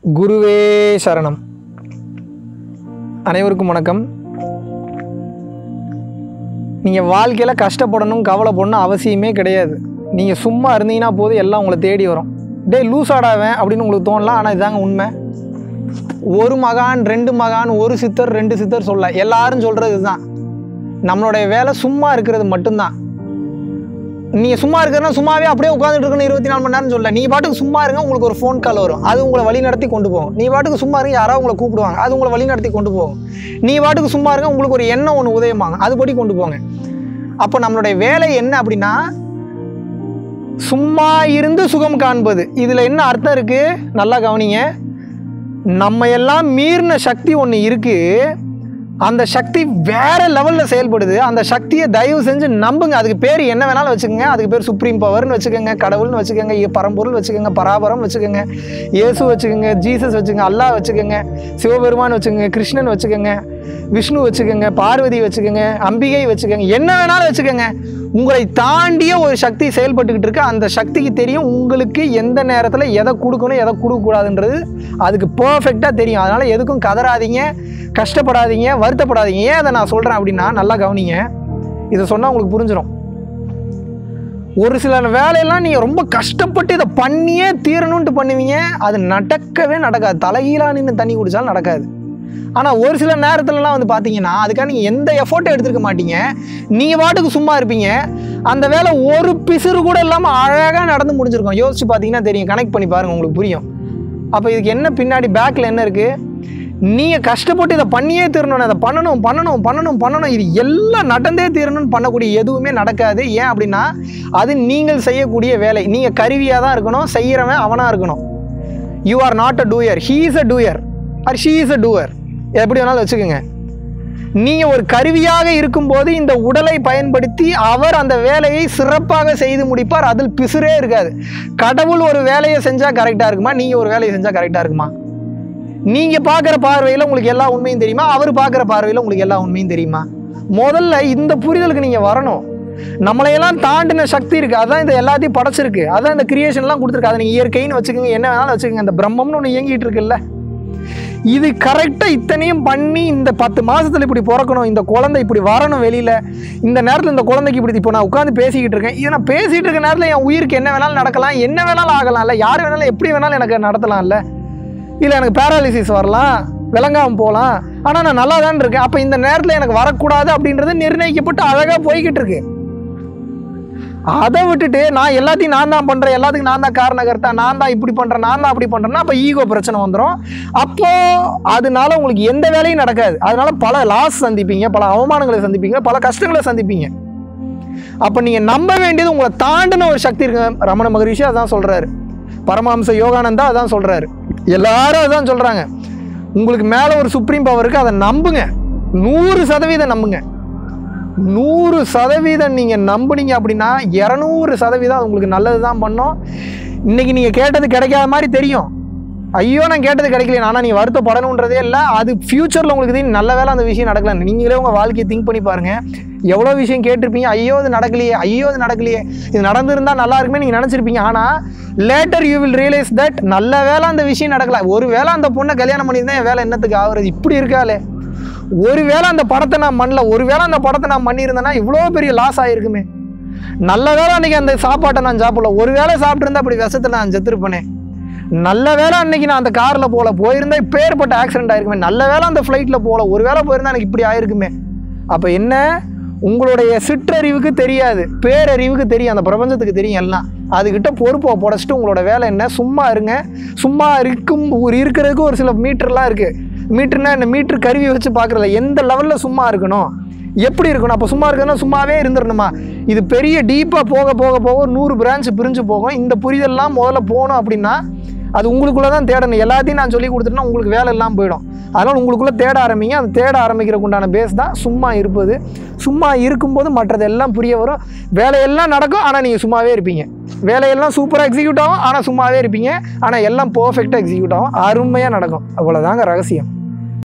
குருவே சரணம் அனைவருக்கும் வணக்கம் நீங்கள் வாழ்க்கையில் கஷ்டப்படணும் கவலைப்படணும் அவசியமே கிடையாது நீங்கள் சும்மா இருந்தீங்கன்னா போதும் எல்லாம் உங்களை தேடி வரும் டேய் லூஸ் ஆடாவேன் அப்படின்னு உங்களுக்கு தோணலாம் ஆனால் இதாங்க உண்மை ஒரு மகான் ரெண்டு மகான் ஒரு சித்தர் ரெண்டு சித்தர் சொல்ல எல்லாரும் சொல்கிறது இதுதான் நம்மளுடைய வேலை சும்மா இருக்கிறது மட்டும்தான் நீங்கள் சும்மா இருக்கிறனா சும்மாவே அப்படியே உட்காந்துட்டு இருக்கணும் இருபத்தி நாலு மணி நேரம் சொல்ல நீ பாட்டுக்கு சும்மா இருங்க உங்களுக்கு ஒரு ஃபோன் கால் வரும் அது உங்களை வழி நடத்தி கொண்டு போகும் நீ பாட்டுக்கு சும்மா இருங்க யாராவது உங்களை கூப்பிடுவாங்க அது உங்களை வழி நடத்தி கொண்டு போகும் நீ பாட்டுக்கு சும்மா இருங்க உங்களுக்கு ஒரு எண்ணம் ஒன்று உதயமாங்க அதுபடி கொண்டு போங்க அப்போ நம்மளுடைய வேலை என்ன அப்படின்னா சும்மா இருந்து சுகம் காண்பது இதில் என்ன அர்த்தம் இருக்குது நல்லா கவனிங்க நம்ம எல்லாம் மீறின சக்தி ஒன்று இருக்குது அந்த சக்தி வேற லெவலில் செயல்படுது அந்த சக்தியை தயவு செஞ்சு நம்புங்க அதுக்கு பேர் என்ன வேணாலும் வச்சுக்கோங்க அதுக்கு பேர் சுப்ரீம் பவர்னு வச்சுக்கோங்க கடவுள்னு வச்சுக்கோங்க இ- பரம்பொருள் வச்சுக்கோங்க பராபரம் வச்சுக்கோங்க இயேசு வச்சுக்கோங்க ஜீசஸ் வச்சுக்கோங்க அல்லாஹ் வச்சுக்கோங்க சிவபெருமான் வச்சுக்கோங்க கிருஷ்ணன் வச்சுக்கோங்க விஷ்ணு வச்சுக்கோங்க பார்வதி வச்சுக்கோங்க அம்பிகை வச்சுக்கோங்க என்ன வேணாலும் வச்சுக்கோங்க உங்களை தாண்டிய ஒரு சக்தி செயல்பட்டுக்கிட்டு இருக்கு அந்த சக்திக்கு தெரியும் உங்களுக்கு எந்த நேரத்தில் எதை கொடுக்கணும் எதை கொடுக்கக்கூடாதுன்றது அதுக்கு பர்ஃபெக்டாக தெரியும் அதனால் எதுக்கும் கதறாதீங்க கஷ்டப்படாதீங்க வருத்தப்படாதீங்க ஏன் அதை நான் சொல்கிறேன் அப்படின்னா நல்லா கவனிங்க இதை சொன்னால் உங்களுக்கு புரிஞ்சிடும் ஒரு சில வேலையெல்லாம் நீங்கள் ரொம்ப கஷ்டப்பட்டு இதை பண்ணியே தீரணுன்ட்டு பண்ணுவீங்க அது நடக்கவே நடக்காது தலைகீழாக நின்று தண்ணி குடித்தாலும் நடக்காது ஆனால் ஒரு சில நேரத்துலலாம் வந்து பார்த்தீங்கன்னா அதுக்காக நீங்கள் எந்த எஃபோர்ட்டும் எடுத்துருக்க மாட்டீங்க நீங்கள் பாட்டுக்கு சும்மா இருப்பீங்க அந்த வேலை ஒரு பிசுறு கூட இல்லாமல் அழகாக நடந்து முடிஞ்சிருக்கும் யோசிச்சு பார்த்தீங்கன்னா தெரியும் கனெக்ட் பண்ணி பாருங்கள் உங்களுக்கு புரியும் அப்போ இதுக்கு என்ன பின்னாடி பேக்கில் என்ன இருக்குது நீங்கள் கஷ்டப்பட்டு இதை பண்ணியே தீரணும் அதை பண்ணணும் பண்ணணும் பண்ணணும் பண்ணணும் இது எல்லாம் நடந்தே தீரணும்னு பண்ணக்கூடிய எதுவுமே நடக்காது ஏன் அப்படின்னா அது நீங்கள் செய்யக்கூடிய வேலை நீங்கள் கருவியாக தான் இருக்கணும் செய்கிறவன் அவனாக இருக்கணும் you are not a doer he is a doer or she is a doer எப்படி வேணாலும் வச்சுக்கோங்க நீங்கள் ஒரு கருவியாக இருக்கும்போது இந்த உடலை பயன்படுத்தி அவர் அந்த வேலையை சிறப்பாக செய்து முடிப்பார் அதில் பிசுரே இருக்காது கடவுள் ஒரு வேலையை செஞ்சால் கரெக்டாக இருக்குமா நீங்கள் ஒரு வேலையை செஞ்சால் கரெக்டாக இருக்குமா நீங்கள் பார்க்குற பார்வையில் உங்களுக்கு எல்லா உண்மையும் தெரியுமா அவர் பார்க்குற பார்வையில் உங்களுக்கு எல்லா உண்மையும் தெரியுமா முதல்ல இந்த புரிதலுக்கு நீங்கள் வரணும் நம்மளையெல்லாம் தாண்டின சக்தி இருக்குது அதான் இந்த எல்லாத்தையும் படைச்சிருக்கு அதான் இந்த கிரியேஷன்லாம் கொடுத்துருக்கு அதை நீங்கள் இயற்கைன்னு வச்சுக்கோங்க என்ன வேணாலும் வச்சுக்கோங்க இந்த பிரம்மம்னு ஒன்று இயங்கிட்டு இருக்குல்ல இது கரெக்டாக இத்தனையும் பண்ணி இந்த பத்து மாசத்துல இப்படி பிறக்கணும் இந்த குழந்தை இப்படி வரணும் வெளியில் இந்த நேரத்தில் இந்த குழந்தைக்கு இப்படி இப்போ நான் உட்காந்து பேசிக்கிட்டு இருக்கேன் இது நான் பேசிகிட்டு இருக்க நேரத்தில் என் உயிருக்கு என்ன வேணாலும் நடக்கலாம் என்ன வேணாலும் ஆகலாம்ல யார் வேணாலும் எப்படி வேணாலும் எனக்கு நடத்தலாம்ல இல்லை எனக்கு பேராலிசிஸ் வரலாம் விளங்காமல் போகலாம் ஆனால் நான் நல்லா தான் இருக்கேன் அப்போ இந்த நேரத்தில் எனக்கு வரக்கூடாது அப்படின்றது நிர்ணயிக்கப்பட்டு அழகாக போய்கிட்டு இருக்கு அதை விட்டுட்டு நான் எல்லாத்தையும் நான் தான் பண்ணுறேன் எல்லாத்துக்கும் நான் தான் காரணகர்த்தா நான் தான் இப்படி பண்ணுறேன் நான் தான் அப்படி பண்ணுறேன்னா அப்போ ஈகோ பிரச்சனை வந்துடும் அப்போ அதனால உங்களுக்கு எந்த வேலையும் நடக்காது அதனால பல லாஸ் சந்திப்பீங்க பல அவமானங்களை சந்திப்பீங்க பல கஷ்டங்களை சந்திப்பீங்க அப்போ நீங்கள் நம்ப வேண்டியது உங்களை தாண்டின ஒரு சக்தி இருக்கு ரமண மகரிஷி அதான் சொல்கிறாரு பரமஹம்ச யோகானந்தா அதான் சொல்கிறாரு எல்லாரும் அதான் சொல்கிறாங்க உங்களுக்கு மேலே ஒரு சுப்ரீம் பவர் இருக்குது அதை நம்புங்க நூறு சதவீதம் நம்புங்க நூறு சதவீதம் நீங்கள் நம்புனீங்க அப்படின்னா இரநூறு சதவீதம் அது உங்களுக்கு நல்லது தான் பண்ணும் இன்றைக்கி நீங்கள் கேட்டது கிடைக்காத மாதிரி தெரியும் ஐயோ நான் கேட்டது கிடைக்கல ஆனால் நீங்கள் வருத்தப்படணுன்றதே இல்லை அது ஃப்யூச்சரில் உங்களுக்கு தெரியும் நல்ல வேலை அந்த விஷயம் நடக்கல நீங்களே உங்கள் வாழ்க்கையை திங்க் பண்ணி பாருங்கள் எவ்வளோ விஷயம் கேட்டிருப்பீங்க ஐயோ இது நடக்கலையே ஐயோ இது நடக்கலையே இது நடந்திருந்தால் நல்லா இருக்குமே நீங்கள் நினச்சிருப்பீங்க ஆனால் later you will realise that நல்ல வேலை அந்த விஷயம் நடக்கல ஒரு வேளை அந்த பொண்ணை கல்யாணம் பண்ணியிருந்தேன் என் வேலை என்னத்துக்கு ஆகுறது இப்படி இருக்காளே ஒருவேளை அந்த படத்தை நான் பண்ணல ஒருவேளை அந்த படத்தை நான் பண்ணியிருந்தேன்னா இவ்வளோ பெரிய லாஸ் ஆகிருக்குமே நல்ல வேளை அன்னைக்கு அந்த சாப்பாட்டை நான் சாப்பிடல ஒரு வேளை சாப்பிட்ருந்தா அப்படி விஷத்தில் நான் செத்துருப்பேனே நல்ல வேளை அன்னைக்கு நான் அந்த காரில் போகல போயிருந்தா இப்பேற்பட்ட ஆக்சிடென்ட் ஆயிருக்குமே நல்ல வேளை அந்த ஃப்ளைட்டில் போகல ஒரு வேளை போயிருந்தா எனக்கு இப்படி ஆயிருக்குமே அப்போ என்ன உங்களுடைய சிற்றறிவுக்கு தெரியாது பேரறிவுக்கு தெரியும் அந்த பிரபஞ்சத்துக்கு தெரியும் எல்லாம் அதுக்கிட்ட பொறுப்பை புடச்சிட்டு உங்களோட வேலை என்ன சும்மா இருங்க சும்மா இருக்கும் ஒரு இருக்கிறதுக்கு ஒரு சில மீட்டர்லாம் இருக்குது மீட்டர்னா இந்த மீட்டர் கருவி வச்சு பார்க்குறதுல எந்த லெவலில் சும்மா இருக்கணும் எப்படி இருக்கணும் அப்போ சும்மா இருக்கணும் சும்மாவே இருந்துடணுமா இது பெரிய டீப்பாக போக போக போக ஒரு நூறு பிரான்ச் பிரிஞ்சு போகும் இந்த புரிதல்லாம் முதல்ல போகணும் அப்படின்னா அது உங்களுக்குள்ளே தான் தேடணும் எல்லாத்தையும் நான் சொல்லி கொடுத்துட்டேன்னா உங்களுக்கு வேலை எல்லாம் போயிடும் அதனால் உங்களுக்குள்ளே தேட ஆரம்பிங்க அந்த தேட ஆரம்பிக்கிறதுக்கு உண்டான பேஸ் தான் சும்மா இருப்பது சும்மா இருக்கும்போது மற்றது எல்லாம் புரிய வரும் வேலையெல்லாம் நடக்கும் ஆனால் நீங்கள் சும்மாவே இருப்பீங்க வேலையெல்லாம் சூப்பராக எக்ஸிக்யூட் ஆகும் ஆனால் சும்மாவே இருப்பீங்க ஆனால் எல்லாம் பர்ஃபெக்டாக எக்ஸிக்யூட் ஆகும் அருமையாக நடக்கும் அவ்வளோதாங்க ரகசியம்